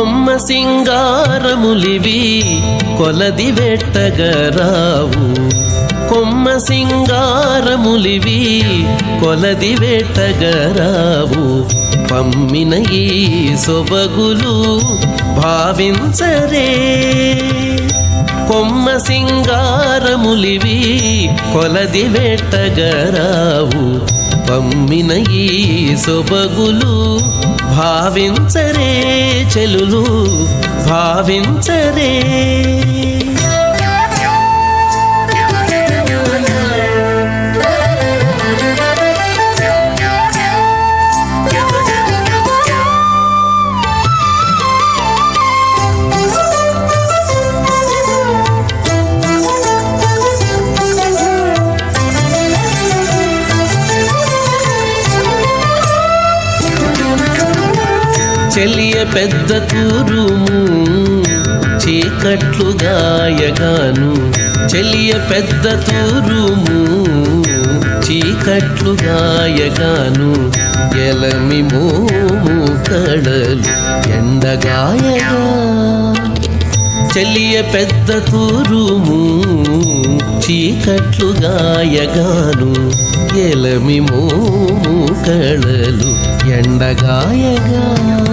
కొమ్మ సింగారములివి కొలది వెట్టగరావు కొమ్మ సింగారములివి కొలది వెట్టగరావు పమ్మిన ఈ సొబగులు భావించరే కొమ్మ సింగారములివి కొలది వెట్టగరావు పమ్మిన ఈ సొబగులు భావించరే చెలులు భావించరే చెలియ పెద్ద తూరుము చీకట్లు గాయగాను చెలియ పెద్ద తూరుము చీకట్లు గాయగాను ఎలమి మోము కడలు ఎండగాయగా చెలియ పెద్ద తూరుము చీకట్లు గాయగాను ఎలమి మోము కళలు ఎండగాయగా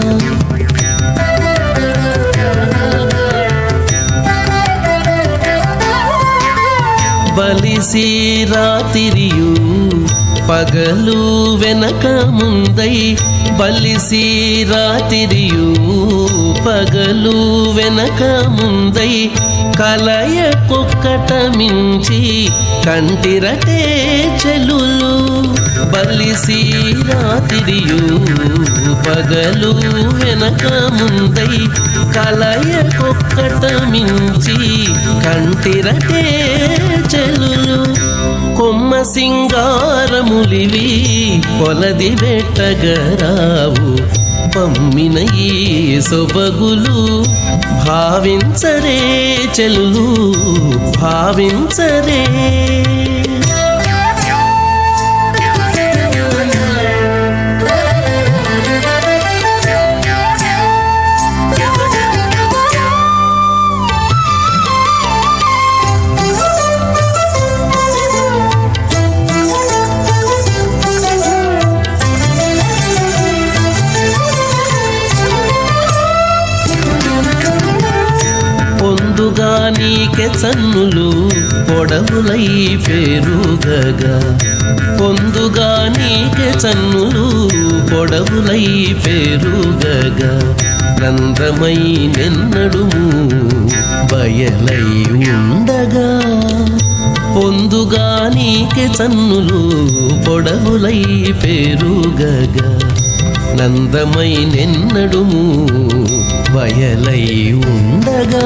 బలిసి రాతిరియు పగలు వెనక ముందై బలిసి రాతిరియు పగలు వెనక ముందై కలయ కుక్కట మించి కంటిరటే చెలులు బలిసి రాతిరియు పగలు వెనక ముందై కలయ కుక్కట మించి కంటిరటే చెలులు కొమ్మ సింగారములివి కొలది వెట్టగరావు పమ్మిన ఈ సొబగులు భావించరే చెలులు భావించరే పొందుగా నీకె చన్నులు పొడవులై పెరుగగా పొందుగా నీకె చన్నులు పొడవులై పెరుగగా రంధ్రమై నిన్నడుము బయలై ఉండగా పొందుగా నీకె చన్నులు పొడవులై పెరుగగా నందమై నిన్నడుము వయలై ఉండగా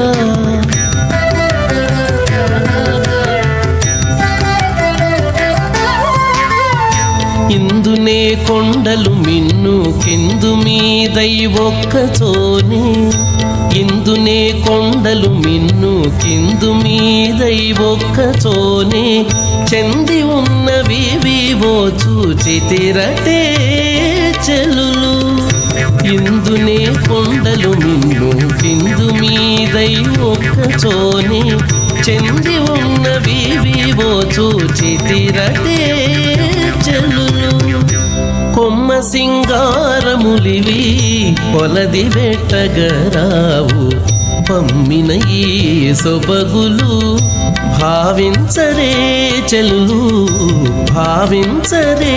ఇందునే కొండలు మిన్ను కిందు మీదై ఒక్కచోనే ఇందునే కొండలు మిన్ను కిందు మీదై ఒక్కచోనే చెంది ఉన్నవి వివో చూచితిరటే చెలులు ఇందునే కొండలు మిన్ను కిందు మీదై ఒక్కచోనే చెంది ఉన్నవి వివో చూచితిరటే చెలులు కొమ్మ సింగారములివి కొలది వెట్టగరావు పమ్మిన ఈ సొబగులు భావించరే చెలులు భావించరే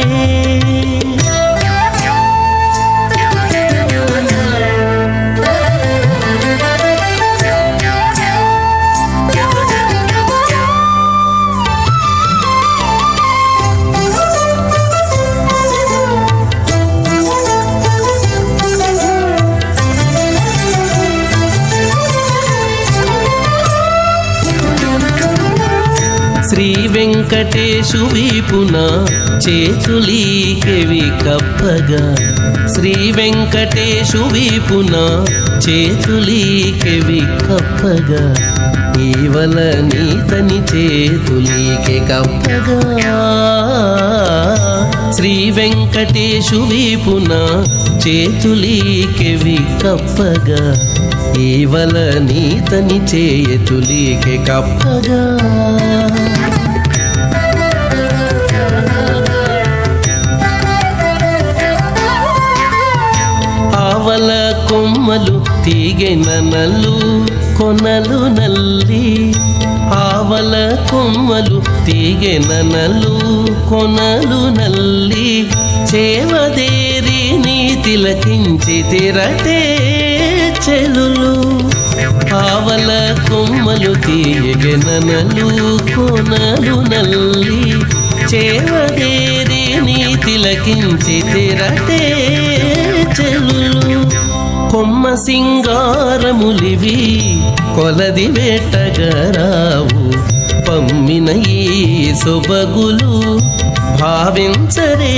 శ్రీ వెంకటేశు వీపున చేతులీకెవి కప్పగా శ్రీ వెంకటేశు వీపున చేతులీకెవి కప్పగా ఈవల నీతని చేతులీకే కప్పగా శ్రీ వెంకటేశు వీపున చేతులీకెవి కప్పగా ఈవల నీతని చేతులీకే కప్పగా ఆవల కొమ్మలు తీగెననలు కొనలు నల్లి ఆవల కొమ్మలు తీగెననలు కొనలు నల్లి చేవదేరి నీ తిలకించి తిరటే చెలులు ఆవల కొమ్మలు తీగెననలు కొనలు నల్లి చేవదేరి నీ తిలకించి తిరటే చెల్లు కొమ్మ సింగారములివి కొలది వేటగరావు పమ్మిన ఈ సొబగులు భావించరే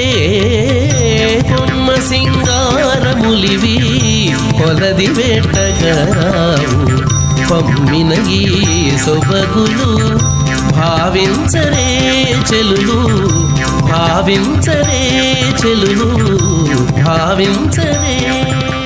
కొమ్మ సింగారములివి కొలది వేటగరావు పమ్మిన ఈ సొబగులు భావించరే చెలులు భావించరే చెలులు భావించరే